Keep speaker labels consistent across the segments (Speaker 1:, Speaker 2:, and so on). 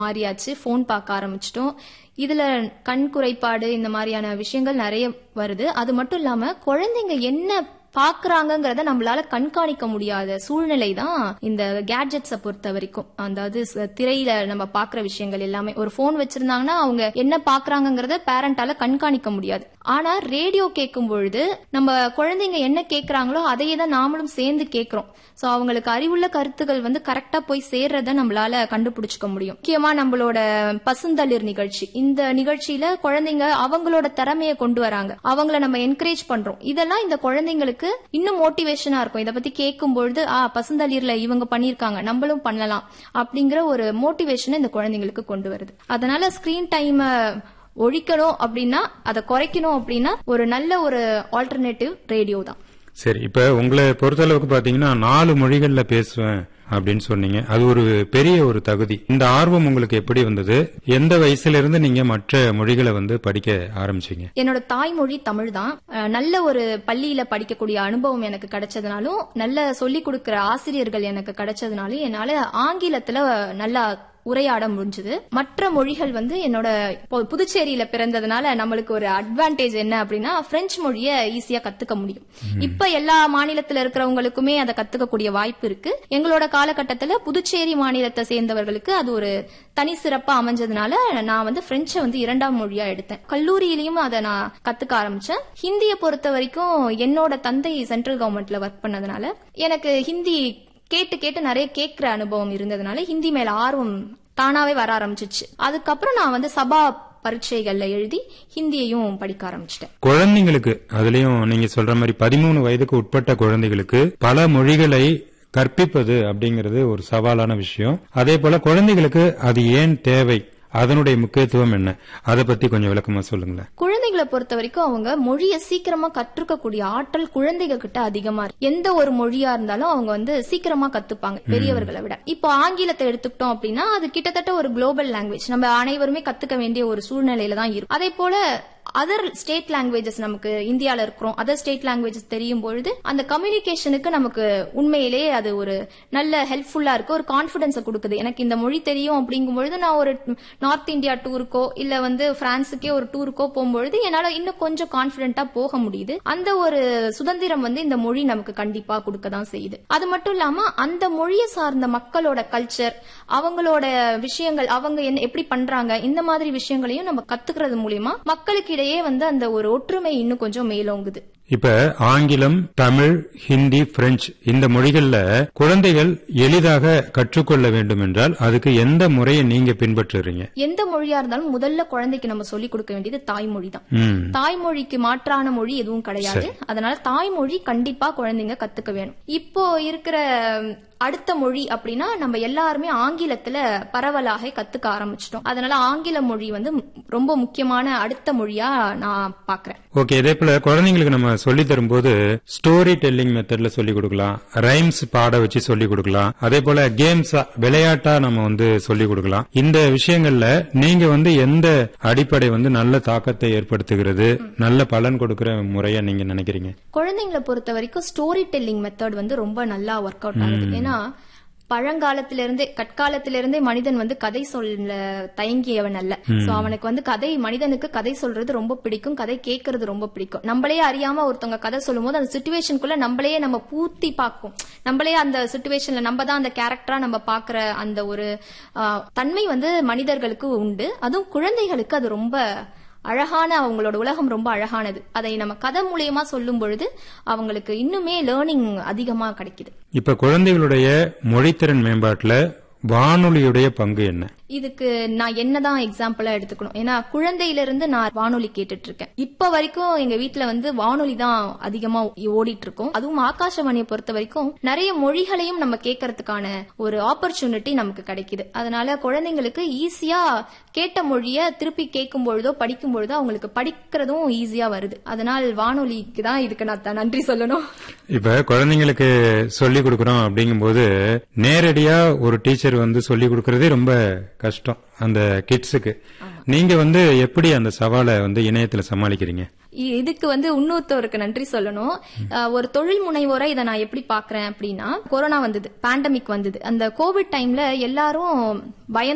Speaker 1: மாறியாச்சு phone பார்க்க ஆரம்பிச்சிட்டோம் இதுல கண் குறைபாடு இந்த மாதிரியான விஷயங்கள் நிறைய வருது அது மட்டும் இல்லாம குழந்தைங்க என்ன பாக்குறாங்கங்கறத நம்மளால கண்காணிக்க முடியாத சூழ்நிலை தான் இந்த கேட்ஜெட்ஸ பொறுத்த வரைக்கும் அதாவது ச- திரையில நம்ம பாக்குற விஷயங்கள் எல்லாமே ஒரு போன் வச்சிருந்தாங்கன்னா அவங்க என்ன பாக்குறாங்கங்கறத பேரண்டால கண்காணிக்க முடியாது ஆனா ரேடியோ கேட்கும் பொழுது நம்ம குழந்தைங்க என்ன கேக்குறாங்களோ அதையே தான் நாமளும் சேர்ந்து கேக்குறோம் சோ அவங்களுக்கு அறிவுள்ள கருத்துக்கள் வந்து கரெக்டா போய் சேர்றத நம்மளால கண்டுபிடிச்சுக்க முடியும் முக்கியமா நம்மளோட பசுந்தளிர் நிகழ்ச்சி இந்த நிகழ்ச்சியில குழந்தைங்க அவங்களோட திறமையை கொண்டு வராங்க அவங்கள நம்ம என்கரேஜ் பண்றோம் இதெல்லாம் இந்த குழந்தைங்களுக்கு இன்னும் மோட்டிவேஷனா இருக்கும் இத பத்தி கேட்கும் பொழுது ஆ பசுந்தளிர்ல இவங்க பண்ணிருக்காங்க நம்மளும் பண்ணலாம் அப்படிங்கிற ஒரு மோட்டிவேஷனை இந்த குழந்தைங்களுக்கு கொண்டு வருது அதனால ஸ்கிரீன் டைம் ஒழிக்கணும் அப்படின்னா அதை குறைக்கணும் அப்படின்னா ஒரு நல்ல ஒரு ஆல்டர்னேட்டிவ் ரேடியோ தான்
Speaker 2: சரி இப்ப உங்களை பொறுத்தளவுக்கு பாத்தீங்கன்னா நாலு மொழிகள்ல பேசுவேன் அப்படின்னு சொன்னீங்க அது ஒரு பெரிய ஒரு தகுதி இந்த ஆர்வம் உங்களுக்கு எப்படி வந்தது எந்த வயசுல இருந்து நீங்க மற்ற மொழிகளை வந்து படிக்க ஆரம்பிச்சீங்க
Speaker 1: என்னோட தாய்மொழி தமிழ் தான் அஹ் நல்ல ஒரு பள்ளியில படிக்கக்கூடிய அனுபவம் எனக்கு கிடைச்சதுனாலும் நல்ல சொல்லிக் கொடுக்கிற ஆசிரியர்கள் எனக்கு கிடைச்சதுனாலும் என்னால ஆங்கிலத்துல நல்லா உரையாட முடிஞ்சது மற்ற மொழிகள் வந்து என்னோட இப்போ புதுச்சேரியில பிறந்ததுனால நம்மளுக்கு ஒரு அட்வான்டேஜ் என்ன அப்படின்னா பிரெஞ்சு மொழிய ஈஸியா கத்துக்க முடியும் இப்ப எல்லா மாநிலத்துல இருக்கிறவங்களுக்குமே அதை கத்துக்கக்கூடிய வாய்ப்பு இருக்கு எங்களோட காலகட்டத்துல புதுச்சேரி மாநிலத்தை சேர்ந்தவர்களுக்கு அது ஒரு தனி சிறப்பா அமைஞ்சதுனால நான் வந்து பிரெஞ்சை வந்து இரண்டாம் மொழியா எடுத்தேன் கல்லூரியிலயும் அதை நான் கத்துக்க ஆரம்பிச்சேன் ஹிந்தியை பொறுத்த வரைக்கும் என்னோட தந்தை சென்ட்ரல் கவர்மெண்ட்ல ஒர்க் பண்ணதுனால எனக்கு ஹிந்தி கேட்டு கேட்டு நிறைய கேட்கிற அனுபவம் இருந்ததுனால ஹிந்தி மேல ஆர்வம் தானாவே வர ஆரம்பிச்சிச்சு அதுக்கப்புறம் நான் வந்து சபா பரீட்சைகள்ல எழுதி ஹிந்தியையும் படிக்க ஆரம்பிச்சிட்டேன்
Speaker 2: குழந்தைங்களுக்கு அதுலயும் நீங்க சொல்ற மாதிரி பதிமூணு வயதுக்கு உட்பட்ட குழந்தைகளுக்கு பல மொழிகளை கற்பிப்பது அப்படிங்கிறது ஒரு சவாலான விஷயம் அதே போல குழந்தைகளுக்கு அது ஏன் தேவை அதனுடைய முக்கியத்துவம் என்ன அதை பத்தி கொஞ்சம் விளக்கமா சொல்லுங்களேன்
Speaker 1: குழந்தைகளை பொறுத்த வரைக்கும் அவங்க மொழியை சீக்கிரமா கற்றுக்கக்கூடிய ஆற்றல் குழந்தைங்க கிட்ட அதிகமா இருக்கு எந்த ஒரு மொழியா இருந்தாலும் அவங்க வந்து சீக்கிரமா கத்துப்பாங்க பெரியவர்களை விட இப்போ ஆங்கிலத்தை எடுத்துக்கிட்டோம் அப்படின்னா அது கிட்டத்தட்ட ஒரு குளோபல் லாங்குவேஜ் நம்ம அனைவருமே கத்துக்க வேண்டிய ஒரு சூழ்நிலையில தான் இருக்கும் அதே போல அதர் ஸ்டேட் லாங்குவேஜஸ் நமக்கு இந்தியால இருக்கிறோம் அதர் ஸ்டேட் லாங்குவேஜஸ் தெரியும் பொழுது அந்த கம்யூனிகேஷனுக்கு நமக்கு உண்மையிலேயே அது ஒரு நல்ல ஹெல்ப்ஃபுல்லா இருக்கு ஒரு கான்பிடன்ஸை கொடுக்குது எனக்கு இந்த மொழி தெரியும் அப்படிங்கும் பொழுது நான் ஒரு நார்த் இந்தியா டூருக்கோ இல்ல வந்து பிரான்ஸுக்கே ஒரு டூருக்கோ போகும்பொழுது என்னால இன்னும் கொஞ்சம் கான்பிடென்ட்டா போக முடியுது அந்த ஒரு சுதந்திரம் வந்து இந்த மொழி நமக்கு கண்டிப்பா கொடுக்க தான் செய்யுது அது மட்டும் இல்லாம அந்த மொழியை சார்ந்த மக்களோட கல்ச்சர் அவங்களோட விஷயங்கள் அவங்க என்ன எப்படி பண்றாங்க இந்த மாதிரி விஷயங்களையும் நம்ம கத்துக்கிறது மூலியமா மக்களுக்கு இடையே வந்து அந்த ஒரு ஒற்றுமை இன்னும் கொஞ்சம் மேலோங்குது
Speaker 2: இப்ப ஆங்கிலம் தமிழ் ஹிந்தி பிரெஞ்சு இந்த மொழிகள்ல குழந்தைகள் எளிதாக கற்றுக்கொள்ள வேண்டும் என்றால் அதுக்கு எந்த முறையை நீங்க பின்பற்றுறீங்க
Speaker 1: எந்த மொழியா இருந்தாலும் முதல்ல குழந்தைக்கு நம்ம சொல்லிக் கொடுக்க வேண்டியது தாய்மொழி தான்
Speaker 2: ம்
Speaker 1: தாய்மொழிக்கு மாற்றான மொழி எதுவும் கிடையாது அதனால தாய்மொழி கண்டிப்பா குழந்தைங்க கத்துக்க வேணும் இப்போ இருக்கிற ம், அடுத்த மொழி அப்படின்னா நம்ம எல்லாருமே ஆங்கிலத்துல பரவலாக கத்துக்க ஆரம்பிச்சிட்டோம் அதனால ஆங்கில மொழி வந்து ம், ரொம்ப முக்கியமான அடுத்த மொழியா நான் பாக்குறேன்
Speaker 2: ஓகே இதே போல குழந்தைங்களுக்கு நம்ம சொல்லி தரும்போது ஸ்டோரி டெல்லிங் மெத்தட்ல சொல்லி கொடுக்கலாம் ரைம்ஸ் பாட வச்சு சொல்லி கொடுக்கலாம் அதே போல கேம்ஸா விளையாட்டா நம்ம வந்து சொல்லி கொடுக்கலாம் இந்த விஷயங்கள்ல நீங்க வந்து எந்த அடிப்படை வந்து நல்ல தாக்கத்தை ஏற்படுத்துகிறது நல்ல பலன் கொடுக்கிற முறையா நீங்க நினைக்கிறீங்க
Speaker 1: குழந்தைங்களை பொறுத்த வரைக்கும் ஸ்டோரி டெல்லிங் மெத்தட் வந்து ரொம்ப நல்லா ஒர்க் அவுட் ஆகுது ஏன்னா பழங்காலத்திலிருந்தே கற்காலத்திலிருந்தே மனிதன் வந்து கதை சொல்ல தயங்கியவன் அல்ல சோ அவனுக்கு வந்து கதை மனிதனுக்கு கதை சொல்றது ரொம்ப பிடிக்கும் கதை கேட்கறது ரொம்ப பிடிக்கும் நம்மளே அறியாம ஒருத்தவங்க கதை சொல்லும்போது அந்த சுச்சுவேஷனுக்குள்ள நம்மளே நம்ம பூர்த்தி பார்க்கும் நம்மளே அந்த சுச்சுவேஷன்ல நம்ம தான் அந்த கேரக்டரா நம்ம பாக்குற அந்த ஒரு ஆ, தன்மை வந்து மனிதர்களுக்கு உண்டு அதுவும் குழந்தைகளுக்கு அது ரொம்ப அழகான அவங்களோட உலகம் ரொம்ப அழகானது அதை நம்ம கதை மூலியமா சொல்லும் பொழுது அவங்களுக்கு இன்னுமே லேர்னிங் அதிகமா கிடைக்குது
Speaker 2: இப்ப குழந்தைகளுடைய மொழித்திறன் மேம்பாட்டுல வானொலியுடைய பங்கு என்ன
Speaker 1: இதுக்கு நான் என்னதான் எக்ஸாம்பிளா எடுத்துக்கணும் ஏன்னா குழந்தையில இருந்து நான் வானொலி கேட்டுட்டு இருக்கேன் இப்ப வரைக்கும் எங்க வீட்ல வந்து வானொலி தான் அதிகமா ஓடிட்டு இருக்கும் அதுவும் ஆகாஷவாணியை பொறுத்த வரைக்கும் நிறைய மொழிகளையும் நம்ம கேட்கறதுக்கான ஒரு ஆப்பர்ச்சுனிட்டி நமக்கு கிடைக்குது அதனால குழந்தைங்களுக்கு ஈஸியா கேட்ட மொழிய திருப்பி கேட்கும் பொழுதோ படிக்கும் பொழுதோ அவங்களுக்கு படிக்கிறதும் ஈஸியா வருது அதனால் வானொலிக்கு தான் இதுக்கு நான் த- நன்றி சொல்லணும்
Speaker 2: இப்ப குழந்தைங்களுக்கு சொல்லி கொடுக்கறோம் அப்படிங்கும்போது நேரடியா ஒரு டீச்சர் வந்து சொல்லி கொடுக்கறதே ரொம்ப கஷ்டம் அந்த கிட்ஸுக்கு நீங்க வந்து எப்படி அந்த சவாலை வந்து இணையத்துல சமாளிக்கிறீங்க
Speaker 1: இ- இதுக்கு வந்து இன்னொருத்தவருக்கு நன்றி சொல்லணும் அஹ், ஒரு தொழில் முனைவோரா இதை நான் எப்படி பாக்குறேன் அப்படின்னா கொரோனா வந்தது பேண்டமிக் வந்தது அந்த கோவிட் டைம்ல எல்லாரும் பயந்தோம்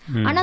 Speaker 1: ஆனா